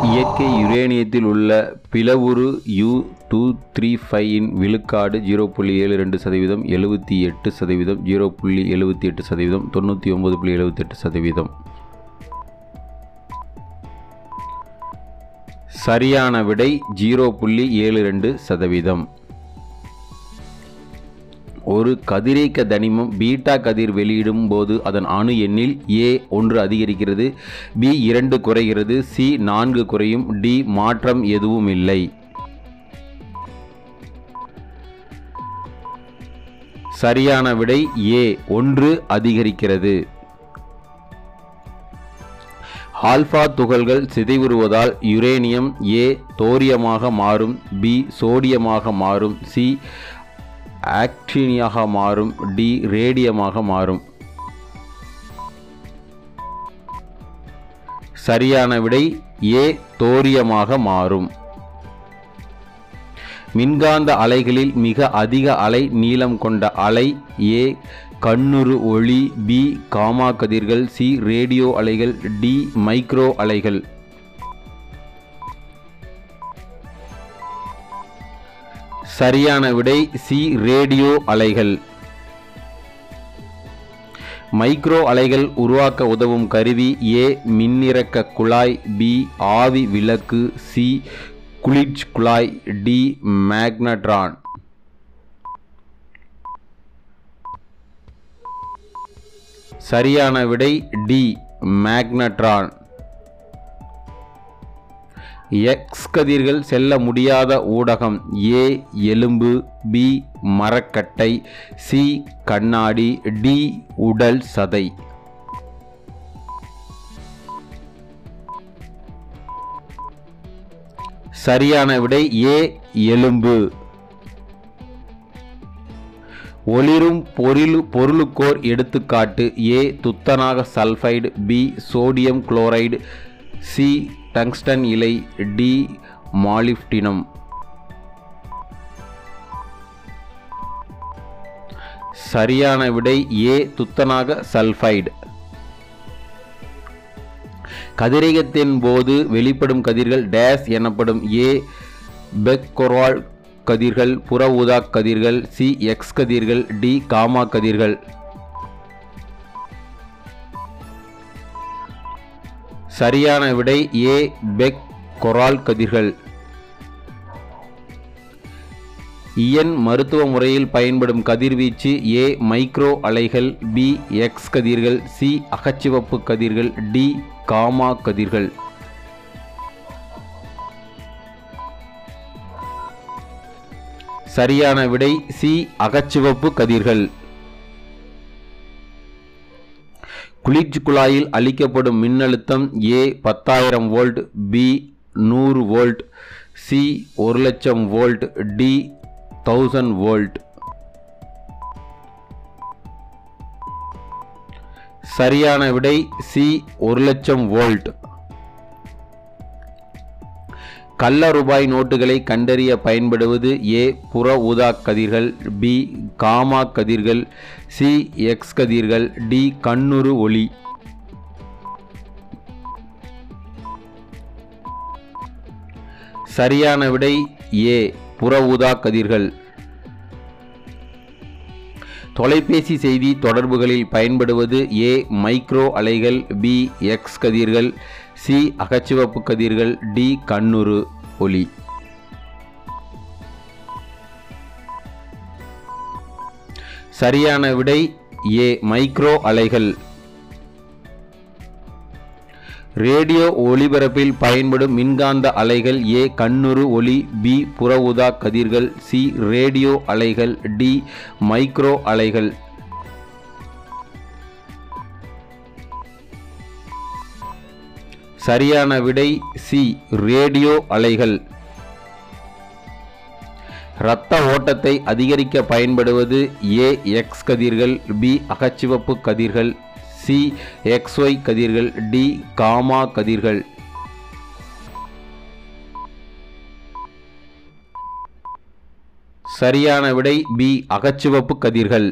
இயற்கை யுரேனியத்தில் உள்ள பிளவுறு யு டூ த்ரீ ஃபைவின் விழுக்காடு ஜீரோ புள்ளி ஏழு ரெண்டு சதவீதம் எழுபத்தி எட்டு சதவீதம் ஜீரோ புள்ளி எழுபத்தி எட்டு சதவீதம் தொண்ணூற்றி ஒம்பது புள்ளி எழுபத்தெட்டு சதவீதம் சரியான விடை ஜீரோ புள்ளி ஏழு ரெண்டு சதவீதம் ஒரு கதிரியக்க தனிமம் பீட்டா கதிர் வெளியிடும் போது அதன் அணு எண்ணில் ஏ ஒன்று அதிகரிக்கிறது பி இரண்டு குறைகிறது சி நான்கு குறையும் டி மாற்றம் எதுவும் இல்லை சரியான விடை ஏ ஒன்று அதிகரிக்கிறது ஆல்பா துகள்கள் சிதைவுறுவதால் யுரேனியம் ஏ தோரியமாக மாறும் பி சோடியமாக மாறும் சி ஆக்டினியாக மாறும் டி ரேடியமாக மாறும் சரியான விடை ஏ தோரியமாக மாறும் மின்காந்த அலைகளில் மிக அதிக அலை நீளம் கொண்ட அலை ஏ கண்ணுறு ஒளி பி காமா கதிர்கள் சி ரேடியோ அலைகள் டி மைக்ரோ அலைகள் சரியான விடை சி ரேடியோ அலைகள் மைக்ரோ அலைகள் உருவாக்க உதவும் கருவி ஏ மின்னிறக்க குழாய் பி ஆவி விளக்கு சி குளிர்ச் குழாய் டி மேக்னட்ரான் சரியான விடை டி மேக்னட்ரான் எக்ஸ் கதிர்கள் செல்ல முடியாத ஊடகம் ஏ எலும்பு பி மரக்கட்டை சி கண்ணாடி டி உடல் சதை சரியான விடை ஏ எலும்பு ஒளிரும் பொருளு பொருளுக்கோர் எடுத்துக்காட்டு ஏ துத்தநாக sulphide B sodium chloride C tungsten இலை டி மாலிப்டினம் சரியான விடை ஏ துத்தநாக சல்ஃபைடு கதிரியக்கத்தின் போது வெளிப்படும் கதிர்கள் டேஸ் எனப்படும் ஏ பெக்கொரால் கதிர்கள் புற ஊதா கதிர்கள் சி எக்ஸ் கதிர்கள் டி காமா கதிர்கள் சரியான விடை ஏ பெக் கொரால் கதிர்கள் இயன் மருத்துவ முறையில் பயன்படும் கதிர்வீச்சு ஏ மைக்ரோ அலைகள் பி எக்ஸ் கதிர்கள் சி அகச்சிவப்பு கதிர்கள் டி காமா கதிர்கள் சரியான விடை சி அகச்சிவப்பு கதிர்கள் குளிர்ச்சி குழாயில் அளிக்கப்படும் மின்னழுத்தம் ஏ பத்தாயிரம் வோல்ட் பி நூறு வோல்ட் சி ஒரு லட்சம் வோல்ட் டி தௌசண்ட் வோல்ட் சரியான விடை சி ஒரு லட்சம் வோல்ட் கள்ள ரூபாய் நோட்டுகளை கண்டறிய பயன்படுவது ஏ புற ஊதா கதிர்கள் பி காமா கதிர்கள் சி எக்ஸ் கதிர்கள் டி கண்ணுறு ஒளி சரியான விடை ஏ புற ஊதா கதிர்கள் தொலைபேசி செய்தி தொடர்புகளில் பயன்படுவது ஏ மைக்ரோ அலைகள் பி எக்ஸ் கதிர்கள் சி அகச்சிவப்பு கதிர்கள் டி கண்ணுறு ஒளி சரியான விடை ஏ மைக்ரோ அலைகள் ரேடியோ ஒளிபரப்பில் பயன்படும் மின்காந்த அலைகள் ஏ கண்ணுறு ஒளி பி புற ஊதா கதிர்கள் சி ரேடியோ அலைகள் டி மைக்ரோ அலைகள் சரியான விடை சி ரேடியோ அலைகள் இரத்த ஓட்டத்தை அதிகரிக்க பயன்படுவது ஏ எக்ஸ் கதிர்கள் பி அகச்சிவப்பு கதிர்கள் சி எக்ஸ்ஒய் கதிர்கள் டி காமா கதிர்கள் சரியான விடை பி அகச்சிவப்பு கதிர்கள்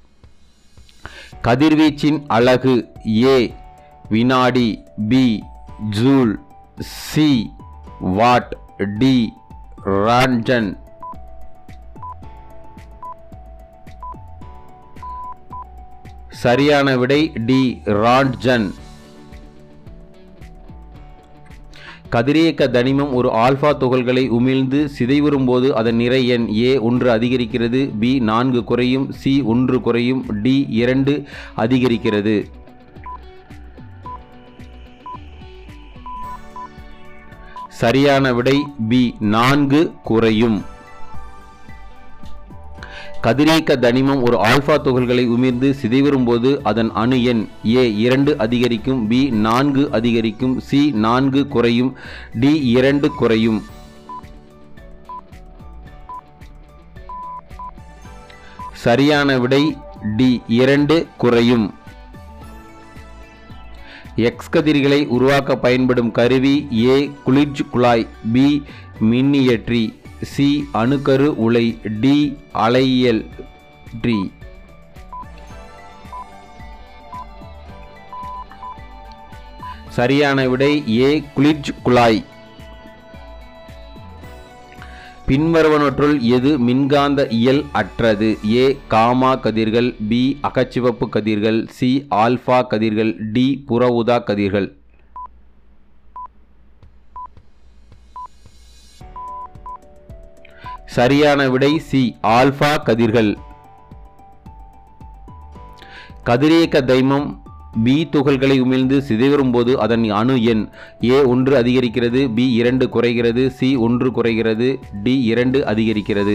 கதிர்வீச்சின் அலகு ஏ வினாடி B joule C watt D roentgen சரியான விடை டி ரான்ஜன் கதிரியக்க தனிமம் ஒரு ஆல்பா துகள்களை உமிழ்ந்து சிதைவுறும் போது அதன் நிறை எண் ஏ ஒன்று அதிகரிக்கிறது பி நான்கு குறையும் சி ஒன்று குறையும் டி இரண்டு அதிகரிக்கிறது சரியான விடை பி நான்கு குறையும் கதிரியக்க தனிமம் ஒரு ஆல்பா துகள்களை உமிழ்ந்து சிதைவரும் போது அதன் அணு எண் ஏ இரண்டு அதிகரிக்கும் பி நான்கு அதிகரிக்கும் சி நான்கு குறையும் டி இரண்டு குறையும் சரியான விடை டி இரண்டு குறையும் எக்ஸ் கதிர்களை உருவாக்க பயன்படும் கருவி ஏ குளிர்ச்சி குழாய் பி மின்னியற்றி சி அணுக்கரு உலை டி அலையியல் டி சரியான விடை ஏ குளிர்ச்சி குழாய் பின்வருவனற்றுள் எது மின்காந்த இயல் அற்றது ஏ காமா கதிர்கள் பி அகச்சிவப்பு கதிர்கள் சி ஆல்பா கதிர்கள் டி புற ஊதா கதிர்கள் சரியான விடை சி ஆல்பா கதிர்கள் கதிரியக்க தைமம் பி துகள்களை உமிழ்ந்து சிதைவரும் போது அதன் அணு எண் ஏ ஒன்று அதிகரிக்கிறது பி இரண்டு குறைகிறது சி ஒன்று குறைகிறது டி இரண்டு அதிகரிக்கிறது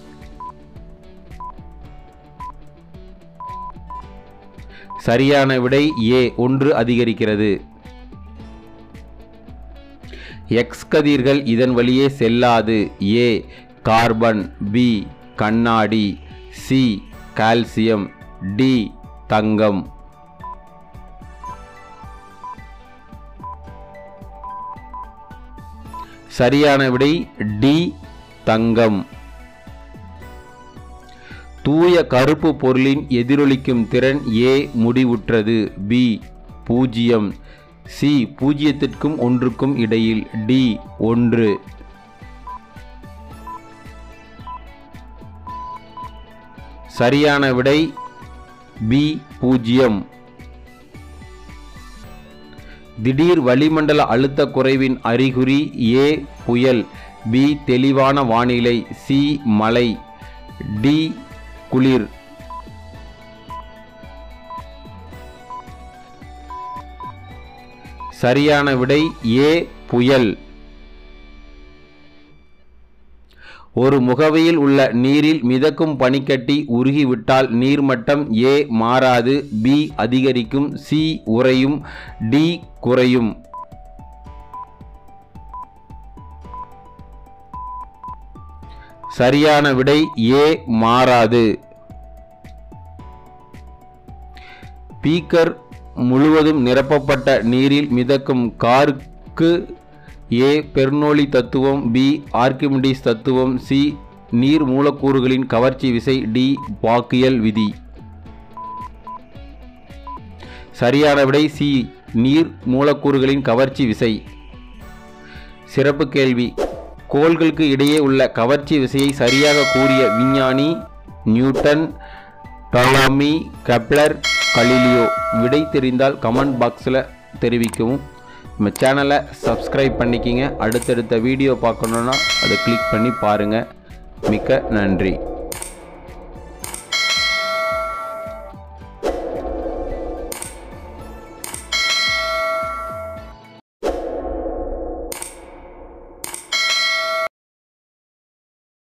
சரியான விடை ஏ ஒன்று அதிகரிக்கிறது எக்ஸ் கதிர்கள் இதன் வழியே செல்லாது ஏ கார்பன் பி கண்ணாடி சி கால்சியம் டி தங்கம் சரியான விடை டி தங்கம் தூய கருப்பு பொருளின் எதிரொலிக்கும் திறன் ஏ முடிவுற்றது பி பூஜ்ஜியம் சி பூஜ்ஜியத்திற்கும் ஒன்றுக்கும் இடையில் டி ஒன்று சரியான விடை பி பூஜ்ஜியம் திடீர் வளிமண்டல அழுத்த குறைவின் அறிகுறி ஏ புயல் பி தெளிவான வானிலை சி மழை டி குளிர் சரியான விடை ஏ புயல் ஒரு முகவையில் உள்ள நீரில் மிதக்கும் பனிக்கட்டி உருகிவிட்டால் நீர்மட்டம் ஏ மாறாது பி அதிகரிக்கும் சி உறையும் டி குறையும் சரியான விடை ஏ மாறாது பீக்கர் முழுவதும் நிரப்பப்பட்ட நீரில் மிதக்கும் காருக்கு ஏ பெர்னோலி தத்துவம் பி ஆர்கிமிடிஸ் தத்துவம் சி நீர் மூலக்கூறுகளின் கவர்ச்சி விசை டி பாக்கியல் விதி சரியான விடை சி நீர் மூலக்கூறுகளின் கவர்ச்சி விசை சிறப்பு கேள்வி கோள்களுக்கு இடையே உள்ள கவர்ச்சி விசையை சரியாக கூறிய விஞ்ஞானி நியூட்டன் டொலாமி கெப்லர் கலிலியோ விடை தெரிந்தால் கமெண்ட் பாக்ஸில் தெரிவிக்கவும் நம்ம சேனலை சப்ஸ்கிரைப் பண்ணிக்கிங்க அடுத்தடுத்த வீடியோ பார்க்கணுன்னா அதை கிளிக் பண்ணி பாருங்கள் மிக்க நன்றி